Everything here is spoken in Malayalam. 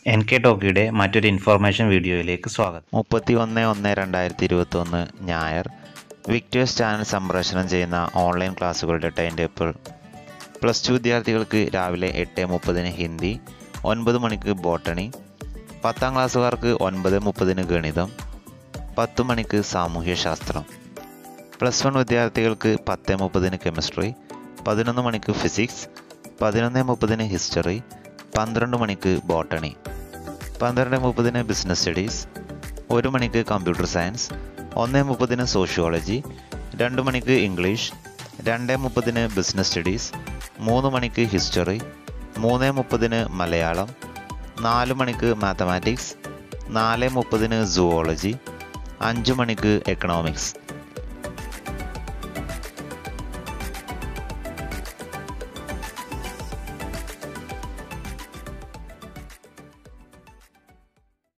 എൻ കെ ടോക്കിയുടെ മറ്റൊരു ഇൻഫോർമേഷൻ വീഡിയോയിലേക്ക് സ്വാഗതം മുപ്പത്തി ഒന്ന് ഒന്ന് രണ്ടായിരത്തി ഇരുപത്തി ഒന്ന് ഞായർ വിക്ടേഴ്സ് ചാനൽ സംപ്രേഷണം ചെയ്യുന്ന ഓൺലൈൻ ക്ലാസ്സുകളുടെ ടൈം ടേബിൾ പ്ലസ് ടു വിദ്യാർത്ഥികൾക്ക് രാവിലെ എട്ട് മുപ്പതിന് ഹിന്ദി ഒൻപത് മണിക്ക് ബോട്ടണി പത്താം ക്ലാസ്സുകാർക്ക് ഒൻപത് മുപ്പതിന് ഗണിതം പത്ത് മണിക്ക് സാമൂഹ്യശാസ്ത്രം പ്ലസ് വൺ വിദ്യാർത്ഥികൾക്ക് പത്ത് മുപ്പതിന് കെമിസ്ട്രി പതിനൊന്ന് മണിക്ക് ഫിസിക്സ് പതിനൊന്ന് മുപ്പതിന് ഹിസ്റ്ററി പന്ത്രണ്ട് മണിക്ക് ബോട്ടണി പന്ത്രണ്ട് മുപ്പതിന് ബിസിനസ് സ്റ്റഡീസ് ഒരു മണിക്ക് കമ്പ്യൂട്ടർ സയൻസ് ഒന്ന് മുപ്പതിന് സോഷ്യോളജി രണ്ട് മണിക്ക് ഇംഗ്ലീഷ് രണ്ട് മുപ്പതിന് ബിസിനസ് സ്റ്റഡീസ് മൂന്ന് മണിക്ക് ഹിസ്റ്ററി മൂന്ന് മുപ്പതിന് മലയാളം നാല് മണിക്ക് മാത്തമാറ്റിക്സ് നാല് മുപ്പതിന് സുവോളജി അഞ്ച് മണിക്ക് എക്കണോമിക്സ്